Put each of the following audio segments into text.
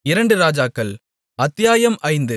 இரண்டு ராஜாக்கள் அத்தியாயம் ஐந்து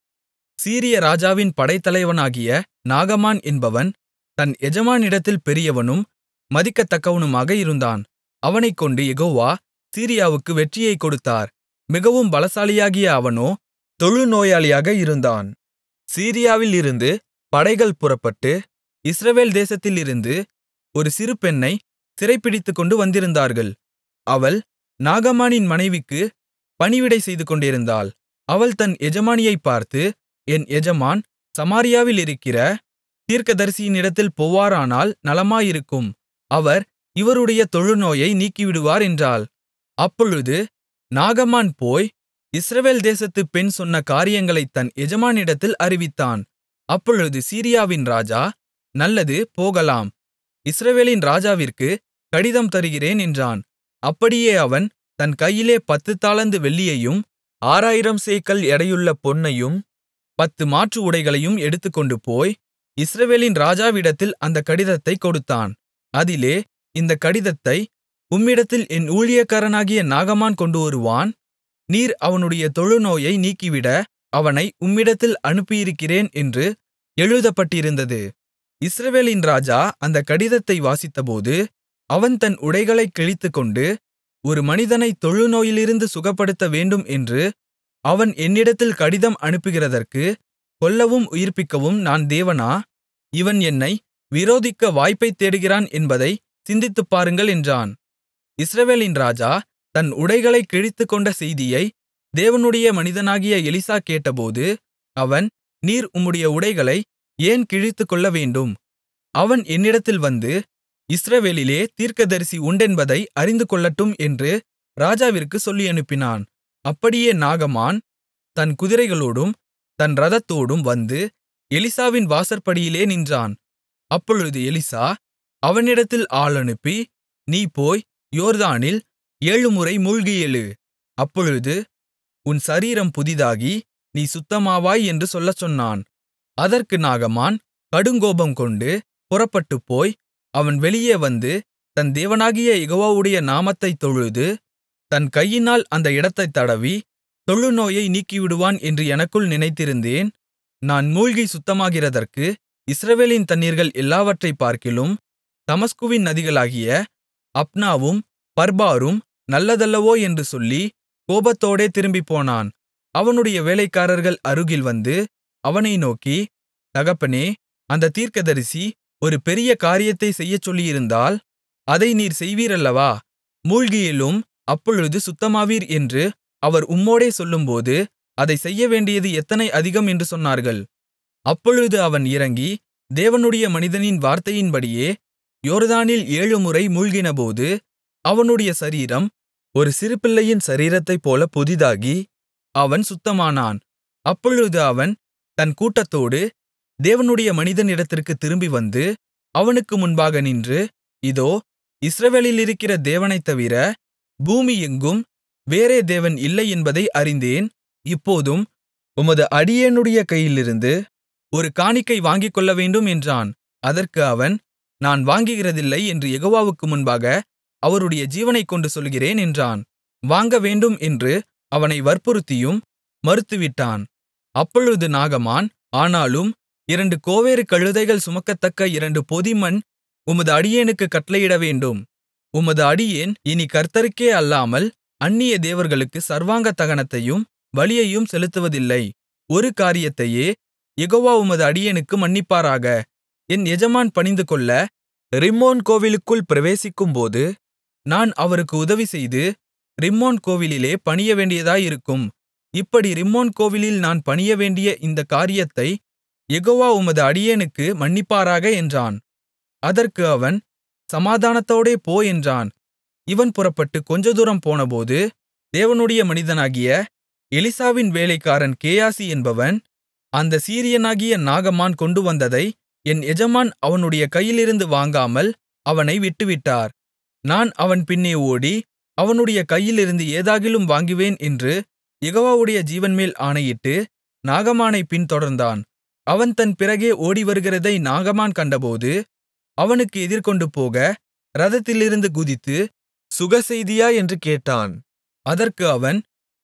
சீரிய ராஜாவின் படைத்தலைவனாகிய நாகமான் என்பவன் தன் எஜமானிடத்தில் பெரியவனும் மதிக்கத்தக்கவனுமாக இருந்தான் அவனைக்கொண்டு யெகோவா சீரியாவுக்கு வெற்றியைக் கொடுத்தார் மிகவும் பலசாலியாகிய அவனோ தொழுநோயாளியாக இருந்தான் சீரியாவிலிருந்து படைகள் புறப்பட்டு இஸ்ரவேல் தேசத்திலிருந்து ஒரு சிறு பெண்ணைச் சிறைபிடித்துக்கொண்டு வந்திருந்தார்கள் அவள் நாகமானின் மனைவிக்கு பணிவிடை செய்துகொண்டிருந்தாள் அவள் தன் எஜமானியைப் பார்த்து என் எஜமான் சமாரியாவிலிருக்கிற தீர்க்கதரிசியினிடத்தில் போவாரானால் நலமாயிருக்கும் அவர் இவருடைய தொழுநோயை நீக்கிவிடுவார் என்றாள் அப்பொழுது நாகமான் போய் இஸ்ரவேல் தேசத்துப் பெண் சொன்ன காரியங்களைத் தன் எஜமானிடத்தில் அறிவித்தான் அப்பொழுது சீரியாவின் ராஜா நல்லது போகலாம் இஸ்ரவேலின் ராஜாவிற்குக் கடிதம் தருகிறேன் என்றான் அப்படியே அவன் தன் கையிலே பத்து தாலந்து வெள்ளியையும் ஆறாயிரம் சேக்கல் எடையுள்ள பொன்னையும் பத்து மாற்று உடைகளையும் எடுத்துக்கொண்டுபோய் இஸ்ரவேலின் ராஜாவிடத்தில் அந்தக் கடிதத்தைக் கொடுத்தான் அதிலே இந்தக் கடிதத்தை உம்மிடத்தில் என் ஊழியக்காரனாகிய நாகமான் கொண்டுவருவான் நீர் அவனுடைய தொழுநோயை நீக்கிவிட அவனை உம்மிடத்தில் அனுப்பியிருக்கிறேன் என்று எழுதப்பட்டிருந்தது இஸ்ரவேலின் ராஜா அந்தக் கடிதத்தை வாசித்தபோது அவன் தன் உடைகளைக் கிழித்துக்கொண்டு ஒரு மனிதனைத் தொழுநோயிலிருந்து சுகப்படுத்த வேண்டும் என்று அவன் என்னிடத்தில் கடிதம் அனுப்புகிறதற்கு கொல்லவும் உயிர்ப்பிக்கவும் நான் தேவனா இவன் என்னை விரோதிக்க வாய்ப்பைத் தேடுகிறான் என்பதை சிந்தித்துப்பாருங்கள் என்றான் இஸ்ரவேலின் ராஜா தன் உடைகளைக் கிழித்துக்கொண்ட செய்தியை தேவனுடைய மனிதனாகிய எலிசா கேட்டபோது அவன் நீர் உம்முடைய உடைகளை ஏன் கிழித்துக்கொள்ளவேண்டும் அவன் என்னிடத்தில் வந்து இஸ்ரவேலிலே தீர்க்கதரிசி உண்டென்பதை அறிந்துகொள்ளட்டும் என்று ராஜாவிற்குச் சொல்லியனுப்பினான் அப்படியே நாகமான் தன் குதிரைகளோடும் தன் இரதத்தோடும் வந்து எலிசாவின் வாசற்படியிலே நின்றான் அப்பொழுது எலிசா அவனிடத்தில் ஆள் அனுப்பி நீ போய் யோர்தானில் ஏழுமுறை மூழ்கி எழு அப்பொழுது உன் சரீரம் புதிதாகி நீ சுத்தமாவாய் என்று சொல்லச் சொன்னான் அதற்கு நாகமான் கடுங்கோபங்கொண்டு புறப்பட்டுப்போய் அவன் வெளியே வந்து தன் தேவனாகிய யெகோவாவுடைய நாமத்தைத் தொழுது தன் கையினால் அந்த இடத்தைத் தடவி தொழுநோயை நீக்கிவிடுவான் என்று எனக்குள் நினைத்திருந்தேன் நான் மூழ்கி சுத்தமாகிறதற்கு இஸ்ரவேலின் தண்ணீர்கள் எல்லாவற்றைப் பார்க்கிலும் தமஸ்குவின் நதிகளாகிய அப்னாவும் பர்பாரும் நல்லதல்லவோ என்று சொல்லி கோபத்தோடே திரும்பிப்போனான் அவனுடைய வேலைக்காரர்கள் அருகில் வந்து அவனை நோக்கி தகப்பனே அந்த தீர்க்கதரிசி ஒரு பெரிய காரியத்தைச் செய்யச்சொல்லியிருந்தால் அதை நீர் செய்வீரல்லவா மூழ்கி எழும் அப்பொழுது சுத்தமாவீர் என்று அவர் உம்மோடே சொல்லும்போது அதைச் செய்யவேண்டியது எத்தனை அதிகம் என்று சொன்னார்கள் அப்பொழுது அவன் இறங்கி தேவனுடைய மனிதனின் வார்த்தையின்படியே யோர்தானில் ஏழுமுறை மூழ்கினபோது அவனுடைய சரீரம் ஒரு சிறுபிள்ளையின் சரீரத்தைப்போல புதிதாகி அவன் சுத்தமானான் அப்பொழுது அவன் தன் கூட்டத்தோடு தேவனுடைய மனிதனிடத்திற்குத் திரும்பி வந்து அவனுக்கு முன்பாக நின்று இதோ இஸ்ரவேலிலிருக்கிற தேவனைத் தவிர பூமி எங்கும் வேறே தேவன் இல்லை என்பதை அறிந்தேன் இப்போதும் உமது அடியேனுடைய கையிலிருந்து ஒரு காணிக்கை வாங்கிக்கொள்ளவேண்டும் என்றான் அதற்கு அவன் நான் வாங்குகிறதில்லை என்று யெகோவாவுக்கு முன்பாக அவருடைய ஜீவனைக்கொண்டு சொல்கிறேன் என்றான் வாங்கவேண்டும் என்று அவனை வற்புறுத்தியும் மறுத்துவிட்டான் அப்பொழுது நாகமான் ஆனாலும் இரண்டு கோவேறு கழுதைகள் சுமக்கத்தக்க இரண்டு பொதிமண் உமது அடியேனுக்குக் கட்டளையிடவேண்டும் உமது அடியேன் இனி கர்த்தருக்கே அல்லாமல் அந்நிய தேவர்களுக்கு சர்வாங்க தகனத்தையும் பலியையும் செலுத்துவதில்லை ஒரு காரியத்தையே யெகோவா உமது அடியேனுக்கு மன்னிப்பாராக என் எஜமான் பணிந்துகொள்ள ரிம்மோன் கோவிலுக்குள் பிரவேசிக்கும்போது நான் அவருக்கு உதவிசெய்து ரிம்மோன் கோவிலிலே பணியவேண்டியதாயிருக்கும் இப்படி ரிம்மோன் கோவிலில் நான் பணியவேண்டிய இந்தக் காரியத்தை யெகோவா உமது அடியேனுக்கு மன்னிப்பாராக என்றான் அதற்கு அவன் சமாதானத்தோடே போ என்றான் இவன் புறப்பட்டு கொஞ்ச தூரம் போனபோது தேவனுடைய மனிதனாகிய எலிசாவின் வேலைக்காரன் கேயாசி என்பவன் அந்த சீரியனாகிய நாகமான் கொண்டு வந்ததை என் எஜமான் அவனுடைய கையிலிருந்து வாங்காமல் அவனை விட்டுவிட்டார் நான் அவன் பின்னே ஓடி அவனுடைய கையிலிருந்து ஏதாகிலும் வாங்குவேன் என்று யெகோவாவுடைய ஜீவன்மேல் ஆணையிட்டு நாகமானைப் பின்தொடர்ந்தான் அவன் தன் பிறகே ஓடிவருகிறதை நாகமான் கண்டபோது அவனுக்கு எதிர்கொண்டு போக இரதத்திலிருந்து குதித்து சுகசெய்தியா என்று கேட்டான் அதற்கு அவன்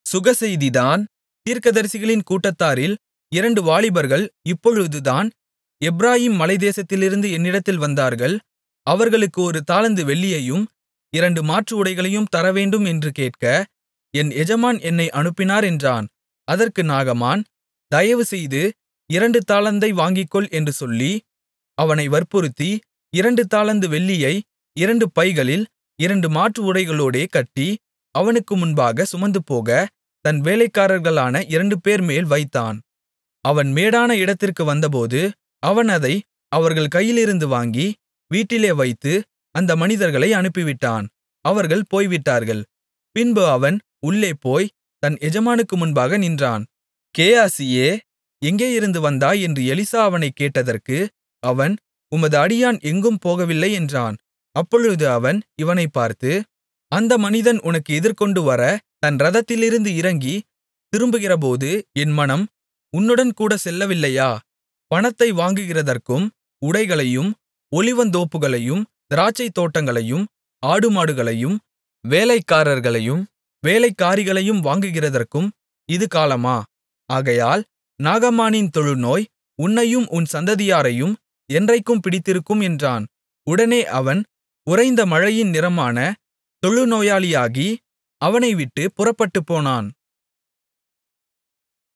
சுகசெய்திதான் தீர்க்கதரிசிகளின் கூட்டத்தாரில் இரண்டு வாலிபர்கள் இப்பொழுதுதான் எப்பிராயீம் மலைத்தேசத்திலிருந்து என்னிடத்தில் வந்தார்கள் அவர்களுக்கு ஒரு தாலந்து வெள்ளியையும் இரண்டு மாற்று உடைகளையும் தரவேண்டும் என்று கேட்க என் எஜமான் என்னை அனுப்பினார் என்றான் அதற்கு நாகமான் தயவுசெய்து இரண்டு தாலந்தை வாங்கிக்கொள் என்று சொல்லி அவனை வற்புறுத்தி இரண்டு தாலந்து வெள்ளியை இரண்டு பைகளில் இரண்டு மாற்று உடைகளோடே கட்டி அவனுக்கு முன்பாக சுமந்துபோக தன் வேலைக்காரர்களான இரண்டுபேர் மேல் வைத்தான் அவன் மேடான இடத்திற்கு வந்தபோது அவன் அதை அவர்கள் கையிலிருந்து வாங்கி வீட்டிலே வைத்து அந்த மனிதர்களை அனுப்பிவிட்டான் அவர்கள் போய்விட்டார்கள் பின்பு அவன் உள்ளே போய் தன் எஜமானுக்கு முன்பாக நின்றான் கேயாசியே எங்கேயிருந்து வந்தாய் என்று எலிசா அவனைக் கேட்டதற்கு அவன் உமது அடியான் எங்கும் போகவில்லை என்றான் அப்பொழுது அவன் இவனைப் பார்த்து அந்த மனிதன் உனக்கு எதிர்கொண்டு வர தன் இரதத்திலிருந்து இறங்கி திரும்புகிறபோது என் மனம் உன்னுடன் கூட செல்லவில்லையா பணத்தை வாங்குகிறதற்கும் உடைகளையும் ஒலிவத்தோப்புகளையும் திராட்சைத்தோட்டங்களையும் ஆடுமாடுகளையும் வேலைக்காரர்களையும் வேலைக்காரிகளையும் வாங்குகிறதற்கும் இது காலமா ஆகையால் நாகமானின் தொழுநோய் உன்னையும் உன் சந்ததியாரையும் என்றைக்கும் பிடித்திருக்கும் என்றான் உடனே அவன் உறைந்த மழையின் நிறமான தொழுநோயாளியாகி அவனை விட்டுப் புறப்பட்டுப்போனான்